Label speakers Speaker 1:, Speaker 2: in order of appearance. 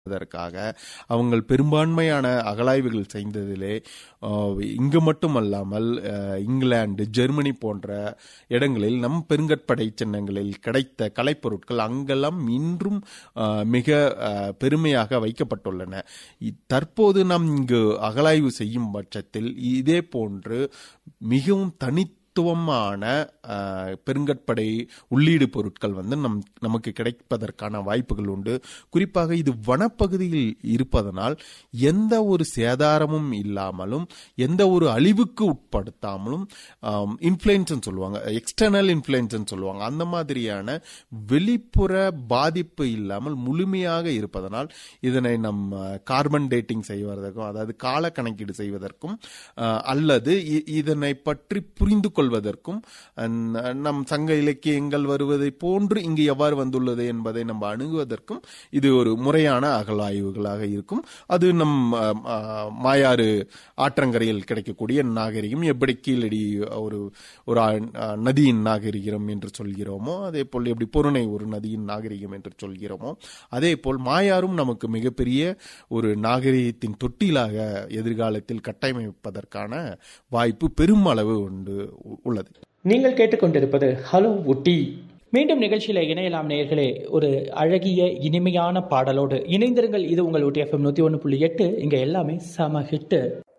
Speaker 1: அதற்காக அவங்க பெரும்பான்மையான அகழாய்வுகள் செய்ததிலே அஹ், இங்கு மட்டுமல்லாமல் அஹ், இங்கிலாந்து ஜெர்மனி போன்ற இடங்களில் நம் பெருங்கற்படை சின்னங்களில் கிடைத்த கலைப்பொருட்கள் அங்கெல்லாம் இன்றும் அஹ், மிக அஹ், பெருமையாக வைக்கப்பட்டுள்ளன இ- தற்போது நாம் இங்கு அகழாய்வு செய்யும் பட்சத்தில் இதே போன்று மிகவும் தனித்துவமான அஹ், பெருங்கற்படை உள்ளீடு பொருட்கள் வந்து நம் நமக்கு கிடைப்பதற்கான வாய்ப்புகள் உண்டு குறிப்பாக இது வனப்பகுதியில் இருப்பதனால் எந்த ஒரு சேதாரமும் இல்லாமலும் எந்த ஒரு அழிவுக்கு உட்படுத்தாமலும் இன்ஃப்ளூயன்ஸ் சொல்லுவாங்க எக்ஸ்டர்னல் இன்ஃப்ளூயன்ஸ் சொல்லுவாங்க அந்த மாதிரியான வெளிப்புற பாதிப்பு இல்லாமல் முழுமையாக இருப்பதனால் இதனை நம்ம கார்பன் டேட்டிங் செய்வதற்கும் அதாவது கால கணக்கீடு செய்வதற்கும் அஹ், அல்லது இ- இதனை பற்றி புரிந்து கொள்வதற்கும் அஹ், நம் சங்க இலக்கியங்கள் வருவதை போன்று இங்கு எவ்வாறு வந்துள்ளது என்பதை நம்ம அணுகுவதற்கும் இது ஒரு முறையான அகழாய்வுகளாக இருக்கும் அது நம் அஹ், அஹ், மாயாறு ஆற்றங்கரையில் கிடைக்கக்கூடிய நாகரிகம் எப்படி கீழடி ஒரு ஒரு அஹ், நதியின் நாகரிகம் என்று சொல்கிறோமோ அதே போல் எப்படி பொருணை ஒரு நதியின் நாகரிகம் என்று சொல்கிறோமோ அதே போல் மாயாரும் நமக்கு மிகப்பெரிய ஒரு நாகரிகத்தின் தொட்டிலாக எதிர்காலத்தில் கட்டமைப்பதற்கான வாய்ப்பு பெரும் அளவு உண்டு உள்ளது
Speaker 2: நீங்கள் கேட்டுக்கொண்டிருப்பது ஹலோ உட்டி
Speaker 3: மீண்டும் நிகழ்ச்சியில் இணையலாம் நேயர்களே ஒரு அழகிய இனிமையான பாடலோடு இணைந்திருங்கள் இது உங்கள் ஊட்டி எஃப்எம் நூற்றி ஒன்று புள்ளி எட்டு இங்கே எல்லாமே சம ஹிட்டு